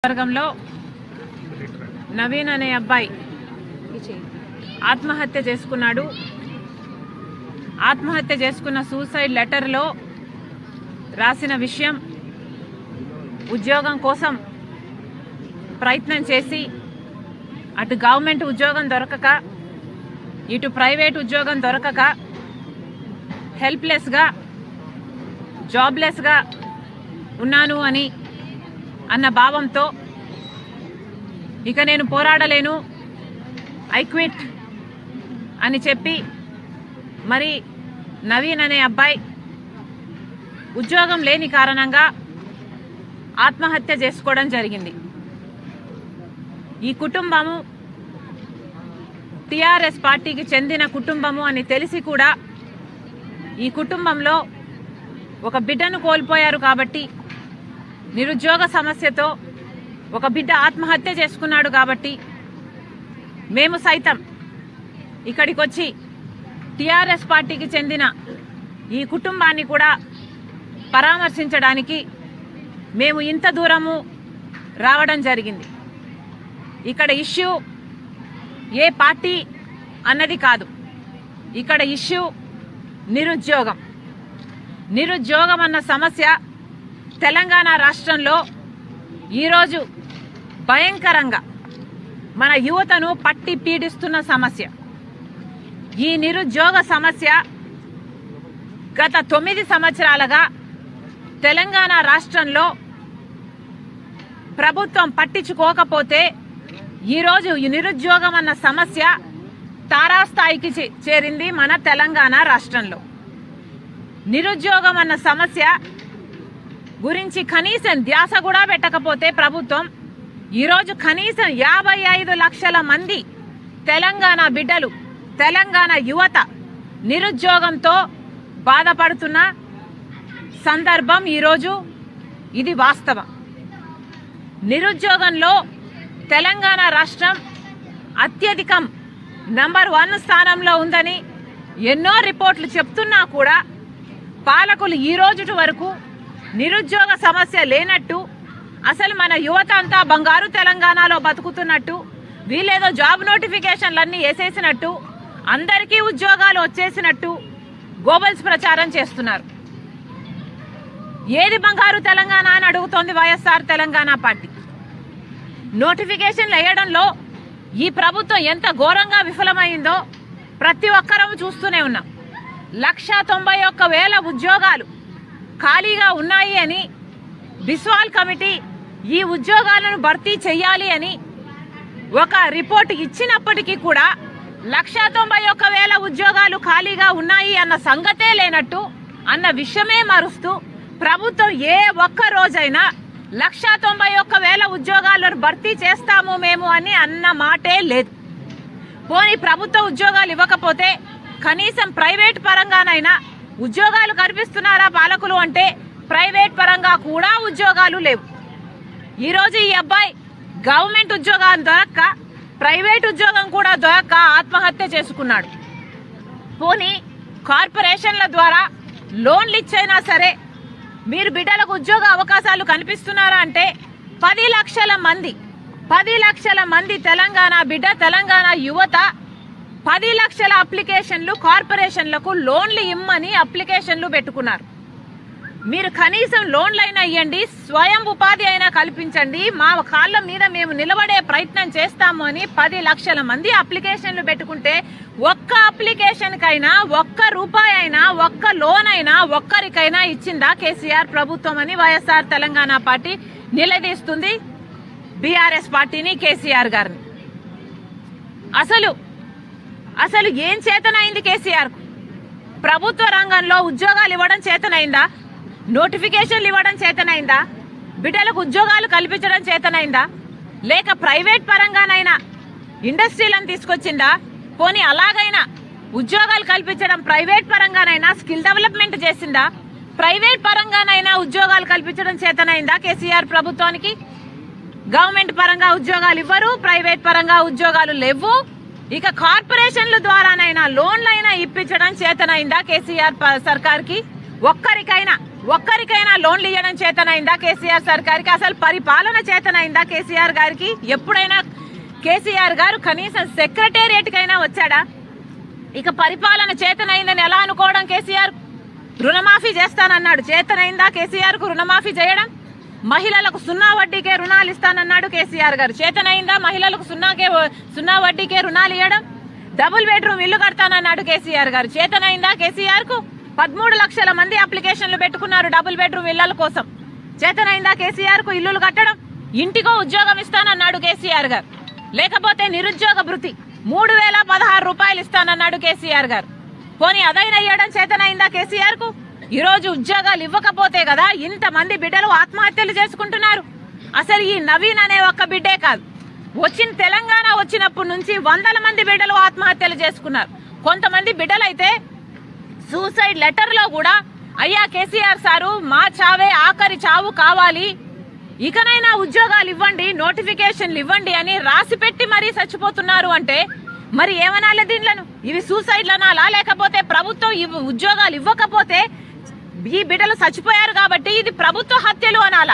వర్గంలో నవీన్ అనే అబ్బాయి ఆత్మహత్య చేసుకున్నాడు ఆత్మహత్య చేసుకున్న సూసైడ్ లెటర్లో రాసిన విషయం ఉద్యోగం కోసం ప్రయత్నం చేసి అటు గవర్నమెంట్ ఉద్యోగం దొరకక ఇటు ప్రైవేట్ ఉద్యోగం దొరకక హెల్ప్లెస్గా జాబ్లెస్గా ఉన్నాను అని అన్న భావంతో ఇక నేను పోరాడలేను ఐ క్విట్ అని చెప్పి మరి నవీన్ అనే అబ్బాయి ఉద్యోగం లేని కారణంగా ఆత్మహత్య చేసుకోవడం జరిగింది ఈ కుటుంబము టిఆర్ఎస్ పార్టీకి చెందిన కుటుంబము అని తెలిసి కూడా ఈ కుటుంబంలో ఒక బిడ్డను కోల్పోయారు కాబట్టి నిరుద్యోగ సమస్యతో ఒక బిడ్డ ఆత్మహత్య చేసుకున్నాడు కాబట్టి మేము సైతం ఇక్కడికి వచ్చి టిఆర్ఎస్ పార్టీకి చెందిన ఈ కుటుంబాన్ని కూడా పరామర్శించడానికి మేము ఇంత దూరము రావడం జరిగింది ఇక్కడ ఇష్యూ ఏ పార్టీ అన్నది కాదు ఇక్కడ ఇష్యూ నిరుద్యోగం నిరుద్యోగం అన్న సమస్య తెలంగాణ రాష్ట్రంలో ఈరోజు భయంకరంగా మన యువతను పట్టి పీడిస్తున్న సమస్య ఈ నిరుద్యోగ సమస్య గత తొమ్మిది సంవత్సరాలుగా తెలంగాణ రాష్ట్రంలో ప్రభుత్వం పట్టించుకోకపోతే ఈరోజు ఈ నిరుద్యోగం అన్న సమస్య తారాస్థాయికి చే- చేరింది మన తెలంగాణ రాష్ట్రంలో నిరుద్యోగం అన్న సమస్య గురించి కనీసం ధ్యాస కూడా పెట్టకపోతే ప్రభుత్వం ఈరోజు కనీసం యాభై ఐదు లక్షల మంది తెలంగాణ బిడ్డలు తెలంగాణ యువత నిరుద్యోగంతో బాధపడుతున్న సందర్భం ఈరోజు ఇది వాస్తవం నిరుద్యోగంలో తెలంగాణ రాష్ట్రం అత్యధికం నంబర్ వన్ స్థానంలో ఉందని ఎన్నో రిపోర్ట్లు చెప్తున్నా కూడా పాలకులు ఈ రోజు వరకు నిరుద్యోగ సమస్య లేనట్టు అసలు మన యువత అంతా బంగారు తెలంగాణలో బతుకుతున్నట్టు వీళ్ళేదో జాబ్ నోటిఫికేషన్లన్నీ వేసేసినట్టు అందరికీ ఉద్యోగాలు వచ్చేసినట్టు గోబల్స్ ప్రచారం చేస్తున్నారు ఏది బంగారు తెలంగాణ అని అడుగుతోంది వైఎస్ఆర్ తెలంగాణ పార్టీ నోటిఫికేషన్లు వేయడంలో ఈ ప్రభుత్వం ఎంత ఘోరంగా విఫలమైందో ప్రతి ఒక్కరూ చూస్తూనే ఉన్నాం లక్ష తొంభై ఒక్క వేల ఉద్యోగాలు ఖాళీగా ఉన్నాయి అని బిస్వాల్ కమిటీ ఈ ఉద్యోగాలను భర్తీ చేయాలి అని ఒక రిపోర్ట్ ఇచ్చినప్పటికీ కూడా లక్ష తొంభై ఒక్క వేల ఉద్యోగాలు ఖాళీగా ఉన్నాయి అన్న సంగతే లేనట్టు అన్న విషయమే మరుస్తూ ప్రభుత్వం ఏ ఒక్క రోజైనా లక్ష తొంభై ఒక్క వేల ఉద్యోగాలను భర్తీ చేస్తాము మేము అని అన్న మాటే లేదు పోనీ ప్రభుత్వ ఉద్యోగాలు ఇవ్వకపోతే కనీసం ప్రైవేట్ పరంగానైనా ఉద్యోగాలు కల్పిస్తున్నారా పాలకులు అంటే ప్రైవేట్ పరంగా కూడా ఉద్యోగాలు లేవు ఈరోజు ఈ అబ్బాయి గవర్నమెంట్ ఉద్యోగం దొరక్క ప్రైవేట్ ఉద్యోగం కూడా దొరక్క ఆత్మహత్య చేసుకున్నాడు పోనీ కార్పొరేషన్ల ద్వారా లోన్లు ఇచ్చైనా సరే మీరు బిడ్డలకు ఉద్యోగ అవకాశాలు కల్పిస్తున్నారా అంటే పది లక్షల మంది పది లక్షల మంది తెలంగాణ బిడ్డ తెలంగాణ యువత పది లక్షల అప్లికేషన్లు కార్పొరేషన్లకు లోన్లు ఇమ్మని అప్లికేషన్లు పెట్టుకున్నారు మీరు కనీసం లోన్లైనా ఇవ్వండి స్వయం ఉపాధి అయినా కల్పించండి మా కాళ్ళ మీద మేము నిలబడే ప్రయత్నం చేస్తాము అని పది లక్షల మంది అప్లికేషన్లు పెట్టుకుంటే ఒక్క అప్లికేషన్ కైనా ఒక్క రూపాయి అయినా ఒక్క లోన్ అయినా ఒక్కరికైనా ఇచ్చిందా కేసీఆర్ ప్రభుత్వం అని వైఎస్ఆర్ తెలంగాణ పార్టీ నిలదీస్తుంది బీఆర్ఎస్ పార్టీని కేసీఆర్ గారిని అసలు అసలు ఏం చేతనైంది కేసీఆర్ ప్రభుత్వ రంగంలో ఉద్యోగాలు ఇవ్వడం చేతనైందా నోటిఫికేషన్లు ఇవ్వడం చేతనైందా బిడ్డలకు ఉద్యోగాలు కల్పించడం చేతనైందా లేక ప్రైవేట్ పరంగానైనా ఇండస్ట్రీలను తీసుకొచ్చిందా పోనీ అలాగైనా ఉద్యోగాలు కల్పించడం ప్రైవేట్ పరంగానైనా స్కిల్ డెవలప్మెంట్ చేసిందా ప్రైవేట్ పరంగానైనా ఉద్యోగాలు కల్పించడం చేతనైందా కేసీఆర్ ప్రభుత్వానికి గవర్నమెంట్ పరంగా ఉద్యోగాలు ఇవ్వరు ప్రైవేట్ పరంగా ఉద్యోగాలు లేవు ఇక కార్పొరేషన్ల ద్వారానైనా లోన్లైనా ఇప్పించడం చేతనైందా కేసీఆర్ ప- సర్కార్కి ఒక్కరికైనా ఒక్కరికైనా లోన్లు ఇవ్వడం చేతనైందా కేసీఆర్ సర్కార్కి అసలు పరిపాలన చేతనైందా కేసీఆర్ గారికి ఎప్పుడైనా కేసీఆర్ గారు కనీసం సెక్రటేరియట్కైనా వచ్చాడా ఇక పరిపాలన చేతనైందని ఎలా అనుకోవడం కేసీఆర్ రుణమాఫీ చేస్తానన్నాడు చేతనైందా కేసీఆర్ కు రుణమాఫీ చేయడం మహిళలకు సున్నా వడ్డీకే రుణాలు ఇస్తానన్నాడు కేసీఆర్ గారు చేతనైందా మహిళలకు సున్నాకే సున్నా వడ్డీకే రుణాలు ఇవ్వడం డబుల్ బెడ్రూమ్ ఇల్లు కడతానన్నాడు కేసీఆర్ గారు చేతనైందా కేసీఆర్ కు పదమూడు లక్షల మంది అప్లికేషన్లు పెట్టుకున్నారు డబుల్ బెడ్రూమ్ ఇళ్ల కోసం చేతనైందా కేసీఆర్ కు ఇల్లులు కట్టడం ఇంటికో ఉద్యోగం ఇస్తానన్నాడు కేసీఆర్ గారు లేకపోతే నిరుద్యోగ భృతి మూడు వేల పదహారు రూపాయలు ఇస్తానన్నాడు కేసీఆర్ గారు పోనీ అదైనా ఇవ్వడం చేతనైందా కేసీఆర్ కు ఈ రోజు ఉద్యోగాలు ఇవ్వకపోతే కదా ఇంతమంది బిడ్డలు ఆత్మహత్యలు చేసుకుంటున్నారు అసలు ఈ నవీన్ అనే ఒక్క బిడ్డే కాదు వచ్చిన తెలంగాణ వచ్చినప్పటి నుంచి వందల మంది బిడ్డలు ఆత్మహత్యలు చేసుకున్నారు కొంతమంది బిడ్డలైతే సూసైడ్ లెటర్ లో కూడా అయ్యా కేసీఆర్ సారు మా చావే ఆఖరి చావు కావాలి ఇకనైనా ఉద్యోగాలు ఇవ్వండి నోటిఫికేషన్లు ఇవ్వండి అని రాసి పెట్టి మరీ చచ్చిపోతున్నారు అంటే మరి ఏమనాలి దీనిలను ఇవి సూసైడ్లు అనాలా లేకపోతే ప్రభుత్వం ఇవ్వ- ఉద్యోగాలు ఇవ్వకపోతే ఈ బిడ్డలు చచ్చిపోయారు కాబట్టి ఇది ప్రభుత్వ హత్యలు అనాలా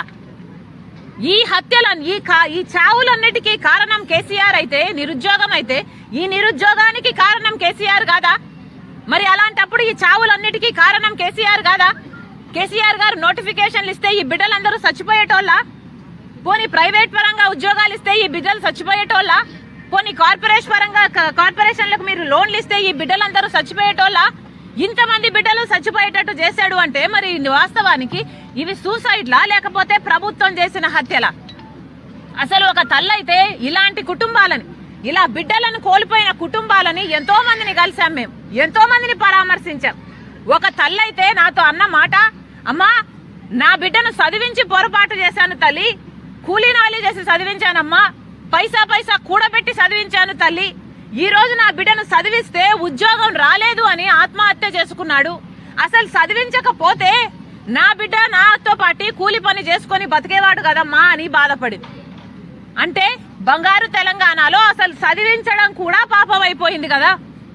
ఈ హత్యలను ఈ కా- ఈ చావులన్నిటికీ కారణం కేసీఆర్ అయితే నిరుద్యోగం అయితే ఈ నిరుద్యోగానికి కారణం కేసీఆర్ కాదా మరి అలాంటప్పుడు ఈ చావులన్నిటికీ కారణం కేసీఆర్ కాదా కేసీఆర్ గారు నోటిఫికేషన్లు ఇస్తే ఈ బిడ్డలందరూ చచ్చిపోయేటోళ్ళ పోనీ ప్రైవేట్ పరంగా ఉద్యోగాలు ఇస్తే ఈ బిడ్డలు చచ్చిపోయేటోళ్ళ పోనీ కార్పొరేషన్ పరంగా క- కార్పొరేషన్లకు మీరు లోన్లు ఇస్తే ఈ బిడ్డలందరూ చచ్చిపోయేటోళ్ళ ఇంతమంది బిడ్డలు చచ్చిపోయేటట్టు చేశాడు అంటే మరి వాస్తవానికి ఇవి సూసైడ్లా లేకపోతే ప్రభుత్వం చేసిన హత్యలా అసలు ఒక తల్లైతే ఇలాంటి కుటుంబాలని ఇలా బిడ్డలను కోల్పోయిన కుటుంబాలని ఎంతో మందిని కలిసాం మేము ఎంతో మందిని పరామర్శించాం ఒక తల్లైతే నాతో అన్న మాట అమ్మా నా బిడ్డను చదివించి పొరపాటు చేశాను తల్లి కూలీ నాలి చేసి చదివించానమ్మా పైసా పైసా కూడబెట్టి చదివించాను తల్లి ఈ రోజు నా బిడ్డను చదివిస్తే ఉద్యోగం రాలేదు అని ఆత్మహత్య చేసుకున్నాడు అసలు చదివించకపోతే నా బిడ్డ నాతో పాటి కూలి పని చేసుకొని బతికేవాడు కదమ్మా అని బాధపడింది అంటే బంగారు తెలంగాణలో అసలు చదివించడం కూడా పాపం అయిపోయింది కదా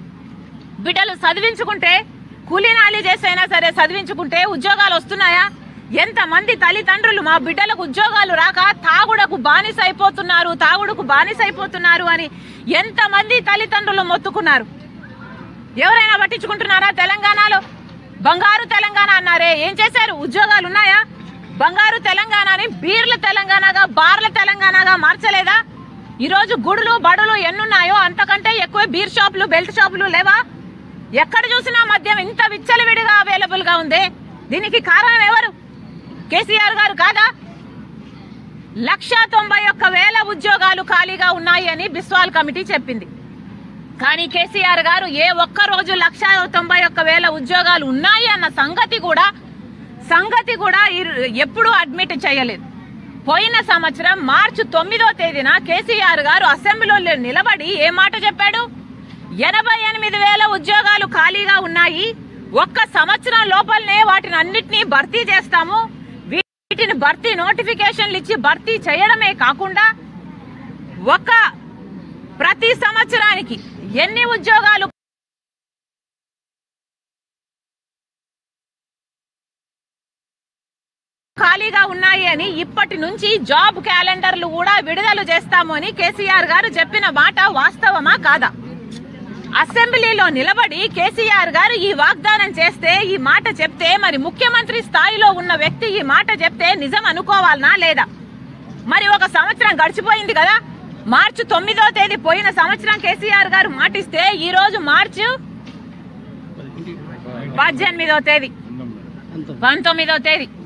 బిడ్డలు చదివించుకుంటే కూలీనాలి చేసైనా సరే చదివించుకుంటే ఉద్యోగాలు వస్తున్నాయా ఎంతమంది తల్లిదండ్రులు మా బిడ్డలకు ఉద్యోగాలు రాక తాగుడకు బానిస అయిపోతున్నారు తాగుడుకు బానిస అయిపోతున్నారు అని ఎంతమంది తల్లిదండ్రులు మొత్తుకున్నారు ఎవరైనా పట్టించుకుంటున్నారా తెలంగాణలో బంగారు తెలంగాణ అన్నారే ఏం చేశారు ఉద్యోగాలు ఉన్నాయా బంగారు తెలంగాణని బీర్ల తెలంగాణగా బార్ల తెలంగాణగా మార్చలేదా ఈ రోజు గుడులు బడులు ఎన్నున్నాయో అంతకంటే ఎక్కువ బీర్ షాపులు బెల్ట్ షాపులు లేవా ఎక్కడ చూసినా మద్యం ఇంత విచ్చలవిడిగా అవైలబుల్ గా ఉంది దీనికి కారణం ఎవరు కేసీఆర్ గారు కాదా లక్ష తొంభై ఒక్క వేల ఉద్యోగాలు ఖాళీగా ఉన్నాయి అని బిస్వాల్ కమిటీ చెప్పింది కానీ కేసీఆర్ గారు ఏ ఒక్క రోజు లక్ష తొంభై ఒక్క వేల ఉద్యోగాలు ఉన్నాయి అన్న సంగతి కూడా సంగతి కూడా ఈ- ఎప్పుడూ అడ్మిట్ చేయలేదు పోయిన సంవత్సరం మార్చి తొమ్మిదో తేదీన కేసీఆర్ గారు అసెంబ్లీలో నిలబడి ఏ మాట చెప్పాడు ఎనభై ఎనిమిది వేల ఉద్యోగాలు ఖాళీగా ఉన్నాయి ఒక్క సంవత్సరం లోపలనే వాటిని అన్నిటినీ భర్తీ చేస్తాము వీటిని భర్తీ నోటిఫికేషన్లు ఇచ్చి భర్తీ చేయడమే కాకుండా ఒక ప్రతి సంవత్సరానికి ఎన్ని ఉద్యోగాలు ఖాళీగా ఉన్నాయి అని ఇప్పటి నుంచి జాబ్ క్యాలెండర్లు కూడా విడుదల చేస్తాము అని కేసీఆర్ గారు చెప్పిన మాట వాస్తవమా కాదా అసెంబ్లీలో నిలబడి కేసీఆర్ గారు ఈ వాగ్దానం చేస్తే ఈ మాట చెప్తే మరి ముఖ్యమంత్రి స్థాయిలో ఉన్న వ్యక్తి ఈ మాట చెప్తే నిజం అనుకోవాలనా లేదా మరి ఒక సంవత్సరం గడిచిపోయింది కదా మార్చి తొమ్మిదో తేదీ పోయిన సంవత్సరం కేసీఆర్ గారు మాటిస్తే ఈ రోజు మార్చి పద్దెనిమిదో తేదీ పంతొమ్మిదో తేదీ